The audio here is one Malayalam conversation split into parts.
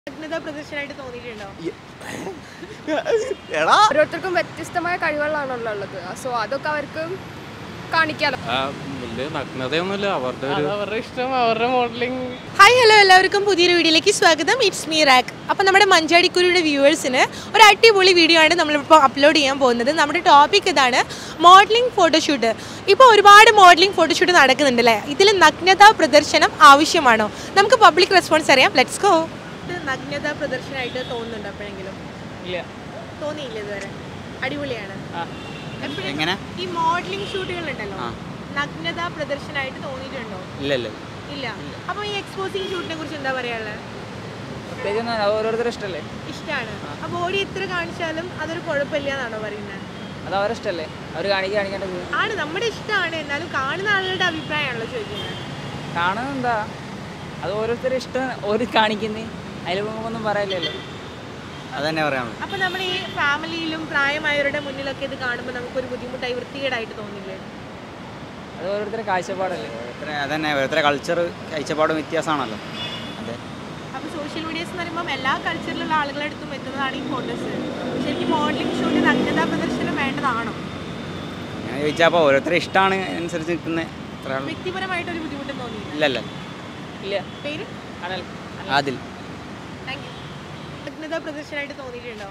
നഗ്നത പ്രദർശനമായിട്ട് തോന്നിയിട്ടുണ്ടോ എടാ ഓരോരുത്തർക്കും വ്യത്യസ്തമായ കഴിവുകളാണല്ലോ ഉള്ളത് സോ അതൊക്കെ അവർക്ക് കാണിക്കാലോ ആ, വലിയ നഗ്നതയൊന്നുമില്ല അവരുടെ ഒരു അവരുടെ ഇഷ്ടം അവരുടെ മോഡലിംഗ് ഹായ് ഹലോ എല്ലാവർക്കും പുതിയൊരു വീഡിയോയിലേക്ക് സ്വാഗതം ഇറ്റ്സ് മീ റാക്ക് അപ്പോൾ നമ്മുടെ മഞ്ചാടിക്കുരുയുടെ വ്യൂവേഴ്സിന് ഒരു അടിപൊളി വീഡിയോ ആണ് നമ്മളിപ്പോൾ അപ്ലോഡ് ചെയ്യാൻ പോകുന്നത് നമ്മുടെ ടോപ്പിക് ഇതാണ് മോഡലിംഗ് ഫോട്ടോഷൂട്ട് ഇപ്പോൾ ഒരുപാട് മോഡലിംഗ് ഫോട്ടോഷൂട്ട് നടക്കുന്നുണ്ട് അല്ലേ ഇതിൽ നഗ്നതാ പ്രദർശനം ആവശ്യമാണോ നമുക്ക് പബ്ലിക് റെസ്പോൺസ് അറിയാം ലെറ്റ്സ് ഗോ ഇത് നഗ്നതാ പ്രദർശനമായിട്ട് തോന്നുന്നുണ്ടോ എപ്പോഴെങ്കിലും ഇല്ല തോന്നിയില്ല ഇതുവരെ അടിപൊളിയാണ് ആ. എപ്പോഴും എങ്ങനെ ഈ മോഡലിംഗ് ഷൂട്ടുകൾ ഉണ്ടല്ലോ ആ. നഗ്നതാ പ്രദർശനമായിട്ട് തോന്നിയിട്ടുണ്ടോ ഇല്ല ഇല്ല ഇല്ല അപ്പോൾ ഈ എക്സ്പോസിങ് ഷൂട്ടിനെ കുറിച്ച് എന്താ പറയാനുള്ളത് പ്രത്യേകിച്ച് അത് ഓരോരുത്തരുടെ ഇഷ്ടമല്ലേ ഇഷ്ടമാണ് ആ ബോഡി എത്ര കാണിച്ചാലും അതൊരു കുഴപ്പമില്ല എന്നാണോ പറയുന്നത് അത് അവരുടെ ഇഷ്ടമല്ലേ അവർ കാണിക്കുക കാണിക്കേണ്ടത് ആണ് നമ്മുടെ ഇഷ്ടമാണ് എന്നാലും കാണുന്ന ആളുകളുടെ അഭിപ്രായമാണല്ലോ ചോദിക്കുന്നത് കാണുന്നത് എന്താ അത് ഓരോരുത്തരുടെ ഇഷ്ടം ഓരോ കാണിക്കുന്നേ അതിൽ നമുക്കൊന്നും പറയില്ലല്ലോ അതന്നെ പറയാനുള്ളൂ അപ്പൊ നമ്മുടെ ഈ ഫാമിലിയിലും പ്രായമായവരുടെ മുന്നിലൊക്കെ ഇത് കാണുമ്പോൾ നമുക്കൊരു ബുദ്ധിമുട്ടായി വൃത്തികേടായിട്ട് തോന്നില്ലേ അത് ഓരോരുത്തരുടെ കാഴ്ചപ്പാടല്ലേ ഓരോരുത്തരെ അതന്നെ ഓരോരുത്തരെ കൾച്ചർ കാഴ്ചപ്പാടും വ്യത്യാസമാണല്ലോ അതെ അപ്പൊ സോഷ്യൽ മീഡിയസ് എന്ന് പറയുമ്പോൾ എല്ലാ കൾച്ചറിലുള്ള ആളുകളുടെ അടുത്തും എത്തുന്നതാണ് ഈ ഫോട്ടോസ് ശരിക്കും മോഡലിംഗ് ഷൂട്ട് നഗ്നതാ പ്രദർശനം വേണ്ടതാണോ അങ്ങനെ ചോദിച്ചാൽ അപ്പോൾ ഓരോരുത്തരെ ഇഷ്ടമാണ് അനുസരിച്ച് നിൽക്കുന്നത് അത്ര ആളും വ്യക്തിപരമായിട്ട് ഒരു ബുദ്ധിമുട്ടും തോന്നിയില്ല ഇല്ല ഇല്ല ഇല്ല പേര് അനൽ അതിൽ താങ്ക് യു നഗ്നതാ പ്രദർശനമായിട്ട് തോന്നിയിട്ടുണ്ടോ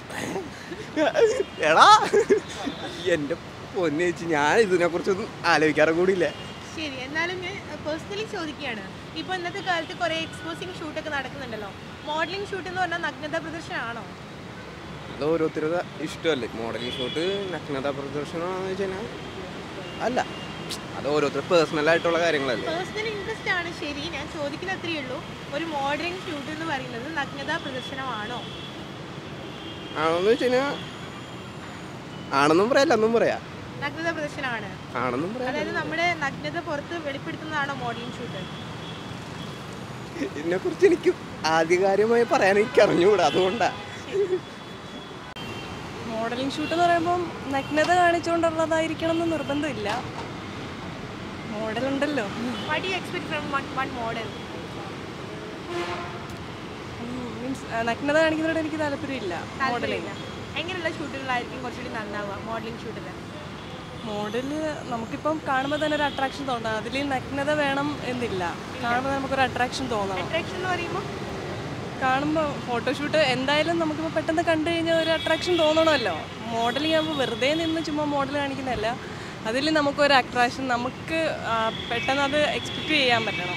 എടാ എൻ്റെ പൊന്നു ചേച്ചി ഞാൻ ഇതിനെക്കുറിച്ചൊന്നും ആലോചിക്കാറും കൂടിയില്ല ശരി എന്നാലും ഞാൻ പേഴ്സണലി ചോദിക്കുകയാണ് ഇപ്പോൾ ഇന്നത്തെ കാലത്ത് കുറേ എക്സ്പോസിങ് ഷൂട്ടൊക്കെ നടക്കുന്നുണ്ടല്ലോ മോഡലിംഗ് ഷൂട്ട് എന്ന് പറഞ്ഞാൽ നഗ്നത പ്രദർശനമാണോ അത് ഓരോരുത്തരുടെ ഇഷ്ടമല്ലേ മോഡലിംഗ് ഷൂട്ട് നഗ്നത പ്രദർശനമാണെന്ന് വെച്ച് കഴിഞ്ഞാൽ അല്ല അത് ഓരോരുത്തർ പേഴ്സണൽ ആയിട്ടുള്ള കാര്യങ്ങളല്ലേ പേഴ്സണൽ ഇൻട്രസ്റ്റ് ആണ് ശരി ഞാൻ ചോദിക്കുന്ന അത്രയേ ഉള്ളൂ ഒരു മോഡലിംഗ് ഷൂട്ട് എന്ന് പറയുന്നത് നഗ്നത പ്രദർശനമാണോ ആണെന്ന് വെച്ച് കഴിഞ്ഞാൽ ആണെന്നും പറയാല്ല എന്നും പറയാ നഗ്നത പ്രദർശനമാണ് ആണെന്നും പറയാം അതായത് നമ്മുടെ നഗ്നത പുറത്ത് വെളിപ്പെടുത്തുന്നതാണോ മോഡലിംഗ് ഷൂട്ട് ഇതിനെക്കുറിച്ച് എനിക്ക് ആധികാരികമായി പറയാൻ എനിക്ക് അറിഞ്ഞുകൂടാ അതുകൊണ്ടാ മോഡലിംഗ് ഷൂട്ട് എന്ന് പറയുമ്പം നഗ്നത കാണിച്ചുകൊണ്ടുള്ളതായിരിക്കണം എന്ന് നിർബന്ധമില്ല മോഡൽ ഉണ്ടല്ലോ what you expect from one one model means നഗ്നത കാണിക്കുന്നതിനോട് എനിക്ക് താല്പര്യമില്ല മോഡലിംഗ് എങ്ങനെയുള്ള ഷൂട്ടുകളായിരിക്കും കുറച്ചുകൂടി നന്നാവുക മോഡലിംഗ് ഷൂട്ടിൽ മോഡല് നമുക്കിപ്പം കാണുമ്പോൾ തന്നെ ഒരു അട്രാക്ഷൻ തോന്നാം അതിൽ നഗ്നത വേണം എന്നില്ല കാണുമ്പോൾ നമുക്കൊരു അട്രാക്ഷൻ തോന്നണം അട്രാക്ഷൻ എന്ന് പറയുമ്പോൾ കാണുമ്പോൾ ഫോട്ടോഷൂട്ട് എന്തായാലും നമുക്കിപ്പോൾ പെട്ടെന്ന് കണ്ടു കഴിഞ്ഞാൽ ഒരു അട്രാക്ഷൻ തോന്നണമല്ലോ മോഡലിംഗ് ആകുമ്പോൾ വെറുതെ നിന്ന് ചുമ്മാ മോഡൽ കാണിക്കുന്നതല്ല അതിൽ നമുക്കൊരു അട്രാക്ഷൻ നമുക്ക് ആ, പെട്ടെന്ന് അത് എക്സ്പെക്റ്റ് ചെയ്യാൻ പറ്റണം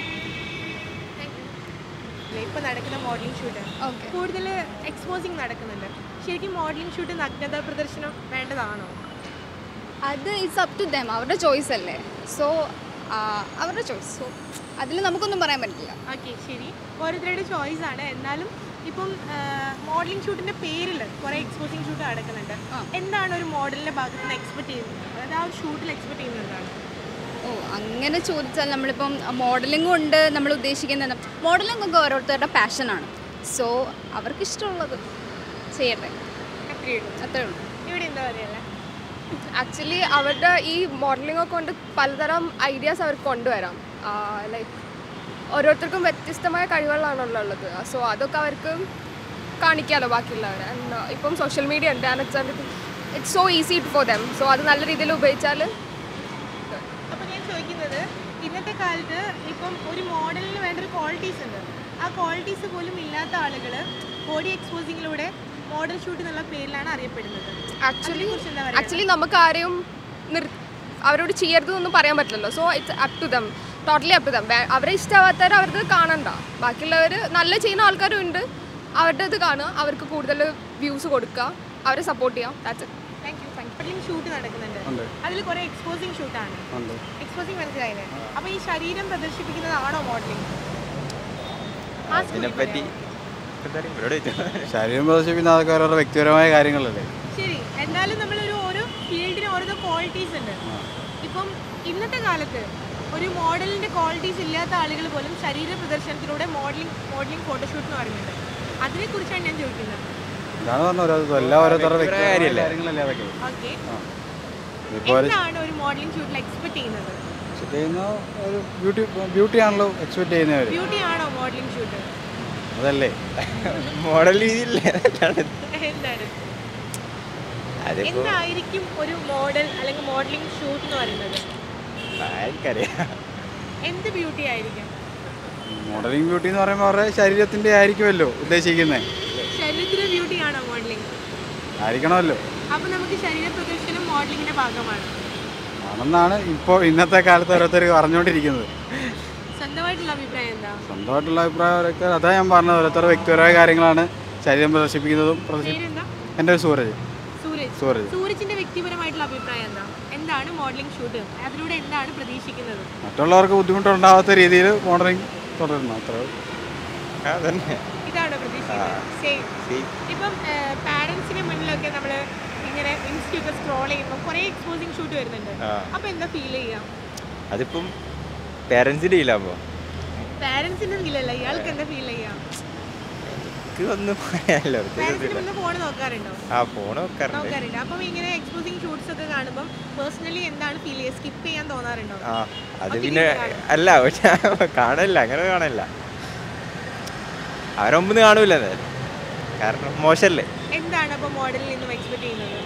ഇപ്പൊ നടക്കുന്ന മോഡലിംഗ് ഷൂട്ട് ഓക്കെ കൂടുതൽ എക്സ്പോസിങ് നടക്കുന്നുണ്ട് ശരിക്കും മോഡലിംഗ് ഷൂട്ട് നഗ്നത പ്രദർശനം വേണ്ടതാണോ അത് ഇറ്റ്സ് അപ് ടു ദം അവരുടെ ചോയ്സ് അല്ലേ സോ അവരുടെ ചോയ്സ് സോ അതിൽ നമുക്കൊന്നും പറയാൻ പറ്റില്ല ഓക്കെ ശരി ഓരോരുത്തരുടെ ചോയ്സ് ആണ് എന്നാലും ഇപ്പം മോഡലിംഗ് ഷൂട്ടിന്റെ പേരിൽ കുറേ എക്സ്പോസിങ് ഷൂട്ട് നടക്കുന്നുണ്ട് ആ. എന്താണ് ഒരു മോഡലിന്റെ ഭാഗത്ത് നിന്ന് എക്സ്പെക്ട് ചെയ്യുന്നത് അതായത് ആ ഒരു ഷൂട്ടിൽ എക്സ്പെക്ട് ചെയ്യുന്നത് എന്താണ് ഓ അങ്ങനെ ചോദിച്ചാൽ നമ്മളിപ്പം മോഡലിംഗ് കൊണ്ട് നമ്മൾ ഉദ്ദേശിക്കുന്നത് മോഡലിംഗ് ഒക്കെ ഓരോരുത്തരുടെ പാഷനാണ് സോ അവർക്ക് ഇഷ്ടമുള്ളത് ചെയ്യട്ടെ അത്രയേ ഉള്ളൂ അത്രേ ഉള്ളൂ ഇവിടെ എന്താ പറയുക ആക്ച്വലി അവരുടെ ഈ മോഡലിംഗ് ഒക്കെ കൊണ്ട് പലതരം ഐഡിയാസ് അവർക്ക് കൊണ്ടുവരാം ലൈക്ക് ഓരോരുത്തർക്കും വ്യത്യസ്തമായ കഴിവുകളാണല്ലോ ഉള്ളത് സോ അതൊക്കെ അവർക്ക് കാണിക്കാമല്ലോ ബാക്കിയുള്ളവർ ആൻഡ് ഇപ്പം സോഷ്യൽ മീഡിയ ഉണ്ട് and it's everything it's so easy for them so അത് നല്ല രീതിയിൽ ഉപയോഗിച്ചാൽ അപ്പോൾ ഞാൻ ചോദിക്കുന്നത് ഇന്നത്തെ കാലത്ത് ഇപ്പം ഒരു മോഡലിന് വേണ്ട ഒരു ക്വാളിറ്റീസ് ഉണ്ട് ആ ക്വാളിറ്റീസ് പോലും ഇല്ലാത്ത ആളുകൾ ബോഡി എക്സ്പോസിങ്ങിലൂടെ മോഡൽ ഷൂട്ട് എന്നുള്ള പേരിലാണ് അറിയപ്പെടുന്നത് ആക്ച്വലി അതിനെക്കുറിച്ച് എന്താ പറയുക ആക്ച്വലി നമുക്ക് ആരെയും നിർ അവരോട് ചെയ്യരുതെന്നൊന്നും പറയാൻ പറ്റില്ലല്ലോ so it's up to them totally up to them അവരെ ഇഷ്ടമാവാത്തവർ അവർക്ക് കാണണ്ട ബാക്കിയുള്ളവർ നല്ല ചെയ്യുന്ന ആൾക്കാരും ഉണ്ട് അവരുടെ ഇത് കാണുക അവർക്ക് കൂടുതൽ വ്യൂസ് കൊടുക്കുക അവരെ സപ്പോർട്ട് ചെയ്യാം that's it thank you thank you modelling shoot നടക്കുന്നുണ്ട് ഉണ്ട് അതിൽ കുറേ എക്സ്പോസിങ് ഷൂട്ടാണ് ഉണ്ട് എക്സ്പോസിങ് മനസ്സിലായില്ലേ അപ്പോൾ ഈ ശരീരം പ്രദർശിപ്പിക്കുന്നതാണോ മോഡലിംഗ് ഇതിനെപ്പറ്റി ശരീരം പ്രദർശിപ്പിക്കുന്ന അതൊക്കെ ഓരോരോ വ്യക്തിപരമായ കാര്യങ്ങളല്ലേ ശരി എന്നാലും നമ്മളൊരു ഓരോ ഫീൽഡിന് ഓരോ ക്വാളിറ്റീസ് ഉണ്ട് ഇപ്പം ഇന്നത്തെ കാലത്ത് ഒരു മോഡലിന്റെ ക്വാളിറ്റീസ് ഇല്ലാത്ത ആളുകൾ പോലും ശരീര പ്രദർശനത്തിലൂടെ മോഡലിംഗ് മോഡലിംഗ് ഫോട്ടോഷൂട്ട് എന്ന് പറയുന്നുണ്ട് അതിനെക്കുറിച്ചാണ് ഞാൻ ചോദിക്കുന്നത് ഇതാണ് പറഞ്ഞ ഓരോ എല്ലാം ഓരോരുത്തരുടെ വ്യക്തിപരമായ വ്യക്തിപരമായ കാര്യമല്ലേ? കാര്യങ്ങളല്ലേ അതൊക്കെ ഓക്കെ ഇപ്പോൾ ഒരു എന്താണ് ഒരു മോഡലിംഗ് ഷൂട്ടിൽ എക്സ്പെക്ട് ചെയ്യുന്നത് ചെയ്യുന്ന ഒരു ബ്യൂട്ടി ബ്യൂട്ടി ആണല്ലോ എക്സ്പെക്ട് ചെയ്യുന്നവർ ബ്യൂട്ടി ആണോ മോഡലിംഗ് ഷൂട്ട് അതല്ലേ മോഡൽ രീതിയില്ലേ എന്താണ് അതിപ്പോ എന്തായിരിക്കും ഒരു മോഡൽ അല്ലെങ്കിൽ മോഡലിംഗ് ഷൂട്ട് എന്ന് പറയുന്നത് ആർക്കറിയാം എന്ത് ബ്യൂട്ടി ആയിരിക്കും മോഡലിംഗ് ബ്യൂട്ടി എന്ന് പറയുമ്പോൾ അവരുടെ ശരീരത്തിൻ്റെ ആയിരിക്കുമല്ലോ ഉദ്ദേശിക്കുന്നത് ശരീരത്തിന്റെ ബ്യൂട്ടി ആണോ മോഡലിംഗ് ആയിരിക്കണമല്ലോ അപ്പൊ നമുക്ക് ശരീര പ്രദർശനം മോഡലിംഗിന്റെ ഭാഗമാണ് ആണെന്നാണ് ഇപ്പോൾ ഇന്നത്തെ കാലത്ത് ഓരോരുത്തർ പറഞ്ഞുകൊണ്ടിരിക്കുന്നത് സ്വന്തമായിട്ടുള്ള അഭിപ്രായം എന്താ സ്വന്തമായിട്ടുള്ള അഭിപ്രായം ഓരോരുത്തർ അതാ ഞാൻ പറഞ്ഞത് ഓരോരുത്തരുടെ വ്യക്തിപരമായ കാര്യങ്ങളാണ് ശരീരം പ്രദർശിപ്പിക്കുന്നതും പ്രദർശി പേരെന്താ എൻ്റെ ഒരു സൂരജ് സൂരജ് സൂരജ് സൂരജിന്റെ വ്യക്തിപരമായിട്ടുള്ള അഭിപ്രായം എന്താ എന്താണ് മോഡലിംഗ് ഷൂട്ട് അതിലൂടെ എന്താണ് പ്രതീക്ഷിക്കുന്നത് മറ്റുള്ളവർക്ക് ബുദ്ധിമുട്ടുണ്ടാവാത്ത രീതിയിൽ മോഡലിംഗ് തുടരണം അത്ര അതന്നെ ഇതാണോ പ്രതീക്ഷിക്കുന്നത് സെയിം Same. ഇപ്പം പാരൻസിന്റെ മുന്നിലൊക്കെ നമ്മൾ ഇങ്ങനെ ഇൻസ്റ്റയൊക്കെ സ്ക്രോൾ ചെയ്യുമ്പോൾ കുറേ എക്സ്പോസിങ് ഷൂട്ട് വരുന്നുണ്ട് ആ. അപ്പൊ എന്താ ഫീൽ ചെയ്യാം അതിപ്പം പേരൻസിൻ്റെ ഇല്ലാകുമ്പോൾ പാരൻസിന്റെ ഫീലല്ല ഇയാൾക്ക് എന്താ ഫീൽ ചെയ്യാം എനിക്ക് ഒന്നും പറയാനല്ലോ പാരൻസിന്റെ മുന്നിൽ ഫോൺ നോക്കാറുണ്ടോ ആ ഫോൺ വെക്കാറുണ്ട് നോക്കാറുണ്ട് അപ്പം ഇങ്ങനെ എക്സ്പോസിങ് ഷൂട്ട്സ് ഒക്കെ കാണുമ്പോൾ പേഴ്സണലി എന്താണ് ഫീൽ ചെയ്യുക സ്കിപ്പ് ചെയ്യാൻ തോന്നാറുണ്ടോ ആ അത് ഒറ്റയ്ക്ക് പിന്നെ കാണും. അല്ല പക്ഷെ കാണില്ല അങ്ങനെ കാണില്ല അവരൊമ്പത് കാണൂല എന്തായാലും കാരണം മോശമല്ലേ എന്താണ് അപ്പോൾ മോഡലിൽ നിന്നും എക്സ്പെക്ട് ചെയ്യുന്നത്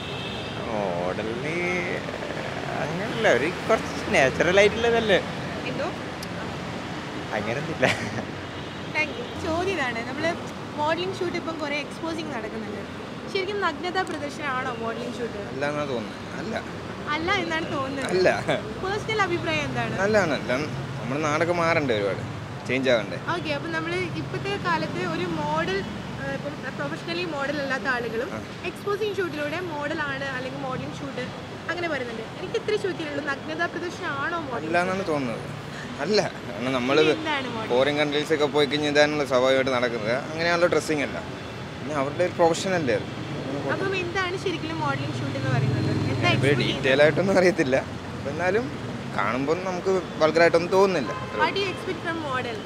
മോഡലിന് അങ്ങനല്ല ഒരു കുറച്ച് നാച്ചുറൽ ആയിട്ടുള്ളതല്ലേ എന്തോ അങ്ങനൊന്നുമില്ല താങ്ക് യു ചോദ്യം ഇതാണ് നമ്മൾ മോഡലിംഗ് ഷൂട്ട് ഇപ്പം കുറേ എക്സ്പോസിങ് നടക്കുന്നുണ്ട് ശരിക്കും നഗ്നതാ പ്രദർശനമാണോ മോഡലിംഗ് ഷൂട്ട് അല്ല എന്നാ തോന്നുന്നത് അല്ല അല്ല എന്നാണ് തോന്നുന്നത് അല്ല പേഴ്സണൽ അഭിപ്രായം എന്താണ് നല്ലതാണ് എല്ലാം നമ്മുടെ നാടൊക്കെ മാറണ്ടേ ഒരുപാട് ചേഞ്ച് ആകണ്ടേ ഓക്കെ അപ്പം നമ്മൾ ഇപ്പോഴത്തെ കാലത്ത് ഒരു മോഡൽ ഇപ്പം പ്രൊഫഷണലി മോഡൽ അല്ലാത്ത ആളുകളും എക്സ്പോസിങ് ഷൂട്ടിലൂടെ മോഡലാണ് അല്ലെങ്കിൽ മോഡലിംഗ് ഷൂട്ട് അങ്ങനെ പറയുന്നുണ്ട് എനിക്ക് ഇത്ര ചോദിക്കാനുള്ളൂ നഗ്നതാ പ്രദർശനമാണോ മോഡൽ അല്ല എന്നാണ് തോന്നുന്നത് അല്ല കാരണം നമ്മൾ എന്താണ് മോഡൽ ഫോറിൻ കൺട്രീസൊക്കെ പോയി കഴിഞ്ഞാൽ ഇതാണല്ലോ സ്വാഭാവികമായിട്ട് നടക്കുന്നത് അങ്ങനെയാണല്ലോ ഡ്രസ്സിങ് അല്ല പിന്നെ അവരുടെ ഒരു പ്രൊഫഷൻ അല്ലേ അത് അപ്പം എന്താണ് ശരിക്കും മോഡലിംഗ് ഷൂട്ട് എന്ന് പറയുന്നത് എന്താ ഇപ്പോൾ expect ചെയ്യുന്നത്? ഡീറ്റെയിൽ ആയിട്ടൊന്നും അറിയത്തില്ല അപ്പോൾ എന്നാലും കാണുമ്പോൾ നമുക്ക് വൾഗറായിട്ടൊന്നും തോന്നുന്നില്ല What do you expect from model?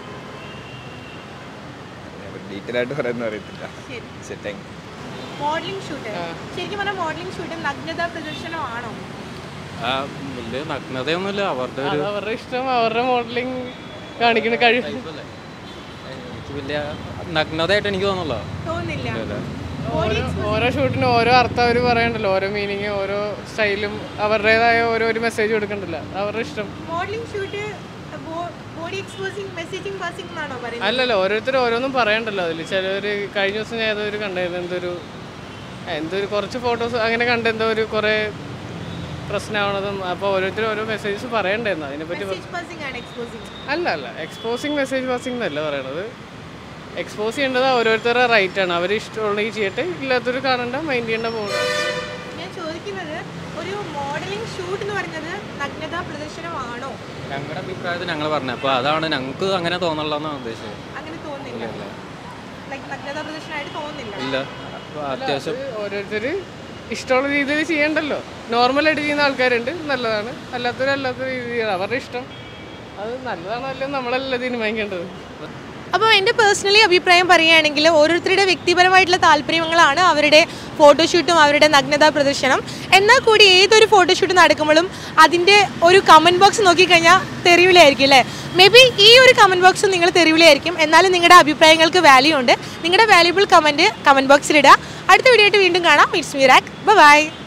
Detail ആയിട്ട് പറയാനൊന്നും അറിയത്തില്ല ശരി ശരി താങ്ക് മോഡലിംഗ് ഷൂട്ട് ശരിക്കും പറഞ്ഞാൽ മോഡലിംഗ് ഷൂട്ട് നഗ്നതാ പ്രദർശനമാണോ ആ, വലിയ നഗ്നതയൊന്നുമില്ല അവരുടെ ഒരു അവരുടെ ഇഷ്ടം അവരുടെ മോഡലിംഗ് കാണിക്കുന്ന കഴിവ് എനിക്ക് വലിയ നഗ്നതയായിട്ട് എനിക്ക് തോന്നുന്നില്ല തോന്നുന്നില്ല ഇല്ല. Body ഓരോ ഓരോ ഷൂട്ടിനും ഓരോ അർത്ഥം അവർ പറയണ്ടല്ലോ ഓരോ മീനിങ് ഓരോ സ്റ്റൈലും അവരുടേതായ ഓരോ ഒരു മെസ്സേജ് കൊടുക്കണ്ടല്ലോ അവരുടെ ഇഷ്ടം modelling shoot body exposing messaging passing എന്നാണോ പറയുന്നത് അല്ലല്ലോ ഓരോരുത്തർ ഓരോന്നും പറയണ്ടല്ലോ അതിൽ ചിലർ കഴിഞ്ഞ ദിവസം ഞാൻ ഏതൊരു കണ്ടായിരുന്നു എന്തൊരു ആ, എന്തൊരു കുറച്ച് ഫോട്ടോസ് അങ്ങനെ കണ്ട എന്തോ ഒരു കുറേ പ്രശ്നമാണതും അപ്പോൾ ഓരോരുത്തർ ഓരോ മെസ്സേജസ് പറയണ്ടായിരുന്നു അതിനെപ്പറ്റി പറ- മെസ്സേജ് പാസിംഗ് ആണ് എക്സ്പോസിംഗ് അല്ല അല്ല എക്സ്പോസിങ് മെസ്സേജ് പാസിംഗ് എന്നല്ല പറയണത് എക്സ്പോസ് ചെയ്യേണ്ടത് ഓരോരുത്തരുടെ റൈറ്റ് ആണ് അവർ ഇഷ്ടമുണ്ടെങ്കിൽ ചെയ്യട്ടെ ഇല്ലാത്തൊരു കാണണ്ട മൈൻഡ് ചെയ്യേണ്ട പോകണ്ട ഞാൻ ചോദിക്കുന്നത് ഒരു മോഡലിംഗ് ഷൂട്ട് എന്ന് പറയുന്നത് നഗ്നതാ പ്രദർശനമാണോ ഞങ്ങളുടെ അഭിപ്രായത്തിൽ ഞങ്ങൾ പറഞ്ഞത് അപ്പോൾ അതാണ് ഞങ്ങൾക്ക് അങ്ങനെ തോന്നുള്ളതെന്നാണ് ഉദ്ദേശിച്ചത് അങ്ങനെ തോന്നുന്നില്ല ലൈക്ക് നഗ്നതാ പ്രദർശനമായിട്ട് തോന്നുന്നില്ല ഇല്ല അപ്പോൾ അത്യാവശ്യം ഓരോരുത്തർ ഇഷ്ടമുള്ള രീതിയിൽ ചെയ്യണ്ടല്ലോ നോർമലായിട്ട് ചെയ്യുന്ന ആൾക്കാരുണ്ട് നല്ലതാണ് അല്ലാത്തവർ അല്ലാത്ത രീതിയാണ് അവരുടെ ഇഷ്ടം അത് നല്ലതാണോ അല്ലയോ നമ്മളല്ല തീരുമാനിക്കേണ്ടത് അപ്പോൾ എൻ്റെ പേഴ്സണലി അഭിപ്രായം പറയുകയാണെങ്കിൽ ഓരോരുത്തരുടെ വ്യക്തിപരമായിട്ടുള്ള താല്പര്യങ്ങളാണ് അവരുടെ ഫോട്ടോഷൂട്ടും അവരുടെ നഗ്നതാ പ്രദർശനം എന്നാൽ കൂടി ഏതൊരു ഫോട്ടോഷൂട്ട് നടക്കുമ്പോഴും അതിൻ്റെ ഒരു കമൻറ്റ് ബോക്സ് നോക്കിക്കഴിഞ്ഞാൽ തെറിവിളിയായിരിക്കും അല്ലേ മേ ബി ഈ ഒരു കമൻറ്റ് ബോക്സ് നിങ്ങൾ തെറിവിളിയായിരിക്കും എന്നാലും നിങ്ങളുടെ അഭിപ്രായങ്ങൾക്ക് വാല്യൂ ഉണ്ട് നിങ്ങളുടെ വാല്യൂബിൾ കമൻറ്റ് കമൻറ്റ് ബോക്സിലിടുക അടുത്ത വീഡിയോ ആയിട്ട് വീണ്ടും കാണാം ഇറ്റ്സ് മീ റാക്ക് ബൈ